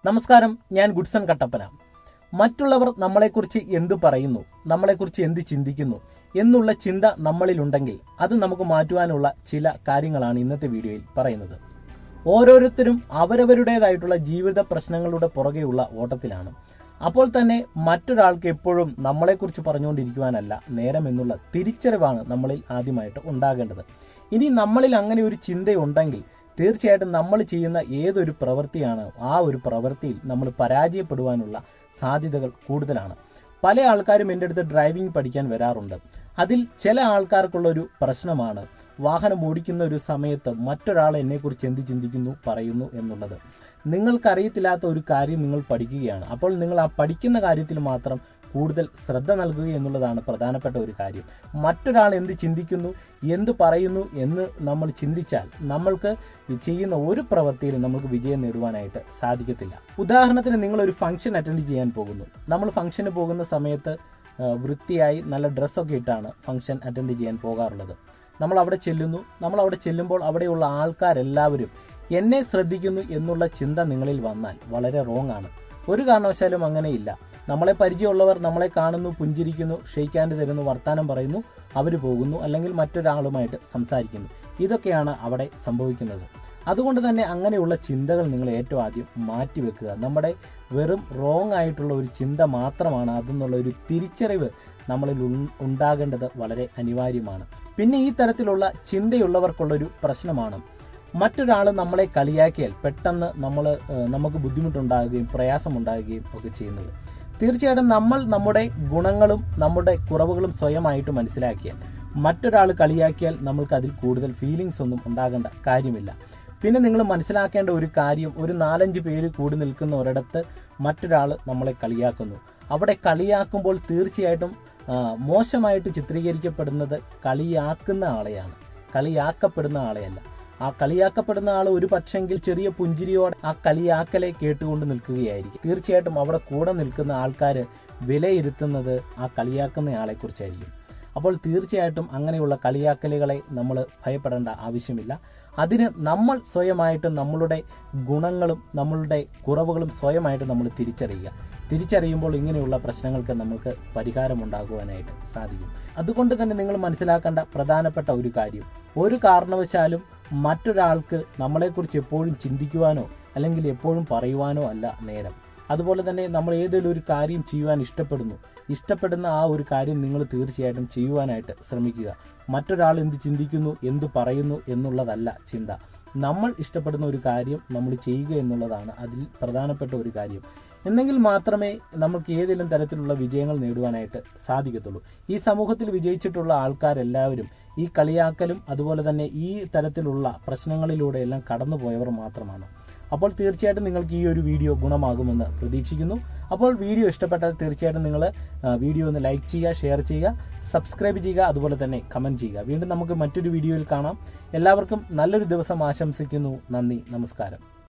നമസ്കാരം ഞാൻ ഗുഡ്സൺ കട്ടപ്പന മറ്റുള്ളവർ നമ്മളെക്കുറിച്ച് എന്ത് പറയുന്നു നമ്മളെക്കുറിച്ച് എന്ത് ചിന്തിക്കുന്നു എന്നുള്ള ചിന്ത നമ്മളിലുണ്ടെങ്കിൽ അത് നമുക്ക് മാറ്റുവാനുള്ള ചില കാര്യങ്ങളാണ് ഇന്നത്തെ വീഡിയോയിൽ പറയുന്നത് ഓരോരുത്തരും അവരവരുടേതായിട്ടുള്ള ജീവിത പ്രശ്നങ്ങളുടെ പുറകെയുള്ള ഓട്ടത്തിലാണ് അപ്പോൾ തന്നെ മറ്റൊരാൾക്ക് എപ്പോഴും നമ്മളെക്കുറിച്ച് പറഞ്ഞുകൊണ്ടിരിക്കുവാനല്ല നേരം എന്നുള്ള തിരിച്ചറിവാണ് നമ്മളിൽ ആദ്യമായിട്ട് ഉണ്ടാകേണ്ടത് ഇനി നമ്മളിൽ അങ്ങനെ ഒരു ചിന്തയുണ്ടെങ്കിൽ തീർച്ചയായിട്ടും നമ്മൾ ചെയ്യുന്ന ഏതൊരു പ്രവൃത്തിയാണ് ആ ഒരു പ്രവൃത്തിയിൽ നമ്മൾ പരാജയപ്പെടുവാനുള്ള സാധ്യതകൾ കൂടുതലാണ് പല ആൾക്കാരും എൻ്റെ അടുത്ത് ഡ്രൈവിംഗ് പഠിക്കാൻ വരാറുണ്ട് അതിൽ ചില ആൾക്കാർക്കുള്ള ഒരു പ്രശ്നമാണ് വാഹനം ഓടിക്കുന്ന ഒരു സമയത്ത് മറ്റൊരാൾ എന്നെക്കുറിച്ച് എന്ത് ചിന്തിക്കുന്നു പറയുന്നു എന്നുള്ളത് നിങ്ങൾക്കറിയത്തില്ലാത്ത ഒരു കാര്യം നിങ്ങൾ പഠിക്കുകയാണ് അപ്പോൾ നിങ്ങൾ ആ പഠിക്കുന്ന കാര്യത്തിൽ മാത്രം കൂടുതൽ ശ്രദ്ധ നൽകുക എന്നുള്ളതാണ് പ്രധാനപ്പെട്ട ഒരു കാര്യം മറ്റൊരാൾ എന്ത് ചിന്തിക്കുന്നു എന്ത് പറയുന്നു എന്ന് നമ്മൾ ചിന്തിച്ചാൽ നമ്മൾക്ക് ചെയ്യുന്ന ഒരു പ്രവൃത്തിയിലും നമുക്ക് വിജയം നേടുവാനായിട്ട് സാധിക്കത്തില്ല ഉദാഹരണത്തിന് നിങ്ങൾ ഒരു ഫംഗ്ഷൻ അറ്റൻഡ് ചെയ്യാൻ പോകുന്നു നമ്മൾ ഫംഗ്ഷന് പോകുന്ന സമയത്ത് ആ, വൃത്തിയായി നല്ല ഡ്രസ്സൊക്കെ ഇട്ടാണ് ഫംഗ്ഷൻ അറ്റൻഡ് ചെയ്യാൻ പോകാറുള്ളത് നമ്മൾ അവിടെ ചെല്ലുന്നു നമ്മൾ അവിടെ ചെല്ലുമ്പോൾ അവിടെയുള്ള ആൾക്കാരെല്ലാവരും എന്നെ ശ്രദ്ധിക്കുന്നു എന്നുള്ള ചിന്ത നിങ്ങളിൽ വന്നാൽ വളരെ റോങ് ആണ് ഒരു കാരണവശാലും അങ്ങനെയില്ല നമ്മളെ പരിചയമുള്ളവർ നമ്മളെ കാണുന്നു പുഞ്ചിരിക്കുന്നു ഷെയ്ക്കാൻഡ് തരുന്നു വർത്താനം പറയുന്നു അവർ പോകുന്നു അല്ലെങ്കിൽ മറ്റൊരാളുമായിട്ട് സംസാരിക്കുന്നു ഇതൊക്കെയാണ് അവിടെ സംഭവിക്കുന്നത് അതുകൊണ്ട് തന്നെ അങ്ങനെയുള്ള ചിന്തകൾ നിങ്ങൾ ഏറ്റവും ആദ്യം മാറ്റിവെക്കുക നമ്മുടെ വെറും റോങ് ആയിട്ടുള്ള ഒരു ചിന്ത മാത്രമാണ് അതെന്നുള്ള ഒരു തിരിച്ചറിവ് നമ്മളിൽ ഉൺ- ഉണ്ടാകേണ്ടത് വളരെ അനിവാര്യമാണ് പിന്നെ ഈ തരത്തിലുള്ള ചിന്തയുള്ളവർക്കുള്ളൊരു പ്രശ്നമാണ് മറ്റൊരാൾ നമ്മളെ കളിയാക്കിയാൽ പെട്ടെന്ന് നമ്മൾ നമുക്ക് ബുദ്ധിമുട്ടുണ്ടാകുകയും പ്രയാസമുണ്ടാകുകയും ഒക്കെ ചെയ്യുന്നത് തീർച്ചയായിട്ടും നമ്മൾ നമ്മുടെ ഗുണങ്ങളും നമ്മുടെ കുറവുകളും സ്വയമായിട്ട് മനസ്സിലാക്കിയാൽ മറ്റൊരാൾ കളിയാക്കിയാൽ നമ്മൾക്ക് അതിൽ കൂടുതൽ ഫീലിങ്സ് ഒന്നും ഉണ്ടാകേണ്ട കാര്യമില്ല പിന്നെ നിങ്ങൾ മനസ്സിലാക്കേണ്ട ഒരു കാര്യം ഒരു നാലഞ്ച് പേര് കൂടി നിൽക്കുന്ന ഒരിടത്ത് മറ്റൊരാൾ നമ്മളെ കളിയാക്കുന്നു അവിടെ കളിയാക്കുമ്പോൾ തീർച്ചയായിട്ടും ആ, മോശമായിട്ട് ചിത്രീകരിക്കപ്പെടുന്നത് കളിയാക്കുന്ന ആളെയാണ് കളിയാക്കപ്പെടുന്ന ആളെയല്ല ആ കളിയാക്കപ്പെടുന്ന ആൾ ഒരു പക്ഷെങ്കിൽ ചെറിയ പുഞ്ചിരിയോടെ ആ കളിയാക്കലെ കേട്ടുകൊണ്ട് നിൽക്കുകയായിരിക്കും തീർച്ചയായിട്ടും അവിടെ കൂടെ നിൽക്കുന്ന ആൾക്കാർ വിലയിരുത്തുന്നത് ആ കളിയാക്കുന്ന ആളെ കുറിച്ചായിരിക്കും അപ്പോൾ തീർച്ചയായിട്ടും അങ്ങനെയുള്ള കളിയാക്കലുകളെ നമ്മൾ ഭയപ്പെടേണ്ട ആവശ്യമില്ല അതിന് നമ്മൾ സ്വയമായിട്ട് നമ്മളുടെ ഗുണങ്ങളും നമ്മളുടെ കുറവുകളും സ്വയമായിട്ട് നമ്മൾ തിരിച്ചറിയുക തിരിച്ചറിയുമ്പോൾ ഇങ്ങനെയുള്ള പ്രശ്നങ്ങൾക്ക് നമുക്ക് പരിഹാരമുണ്ടാകുവാനായിട്ട് സാധിക്കും അതുകൊണ്ട് തന്നെ നിങ്ങൾ മനസ്സിലാക്കേണ്ട പ്രധാനപ്പെട്ട ഒരു കാര്യം ഒരു കാരണവശാലും മറ്റൊരാൾക്ക് നമ്മളെക്കുറിച്ച് എപ്പോഴും ചിന്തിക്കുവാനോ അല്ലെങ്കിൽ എപ്പോഴും പറയുവാനോ അല്ല നേരം അതുപോലെ തന്നെ നമ്മൾ ഏതെങ്കിലും ഒരു കാര്യം ചെയ്യുവാൻ ഇഷ്ടപ്പെടുന്നു ഇഷ്ടപ്പെടുന്ന ആ ഒരു കാര്യം നിങ്ങൾ തീർച്ചയായിട്ടും ചെയ്യുവാനായിട്ട് ശ്രമിക്കുക മറ്റൊരാൾ എന്ത് ചിന്തിക്കുന്നു എന്ത് പറയുന്നു എന്നുള്ളതല്ല ചിന്ത നമ്മൾ ഇഷ്ടപ്പെടുന്ന ഒരു കാര്യം നമ്മൾ ചെയ്യുക എന്നുള്ളതാണ് അതിൽ പ്രധാനപ്പെട്ട ഒരു കാര്യം എന്നെങ്കിൽ മാത്രമേ നമുക്ക് ഏതെങ്കിലും തരത്തിലുള്ള വിജയങ്ങൾ നേടുവാനായിട്ട് സാധിക്കത്തുള്ളൂ ഈ സമൂഹത്തിൽ വിജയിച്ചിട്ടുള്ള ആൾക്കാരെല്ലാവരും ഈ കളിയാക്കലും അതുപോലെ തന്നെ ഈ തരത്തിലുള്ള പ്രശ്നങ്ങളിലൂടെ എല്ലാം കടന്നുപോയവർ മാത്രമാണ് അപ്പോൾ തീർച്ചയായിട്ടും നിങ്ങൾക്ക് ഈ ഒരു വീഡിയോ ഗുണമാകുമെന്ന് പ്രതീക്ഷിക്കുന്നു അപ്പോൾ വീഡിയോ ഇഷ്ടപ്പെട്ടാൽ തീർച്ചയായിട്ടും നിങ്ങൾ വീഡിയോ ഒന്ന് ലൈക്ക് ചെയ്യുക ഷെയർ ചെയ്യുക സബ്സ്ക്രൈബ് ചെയ്യുക അതുപോലെ തന്നെ കമൻറ്റ് ചെയ്യുക വീണ്ടും നമുക്ക് മറ്റൊരു വീഡിയോയിൽ കാണാം എല്ലാവർക്കും നല്ലൊരു ദിവസം ആശംസിക്കുന്നു നന്ദി നമസ്കാരം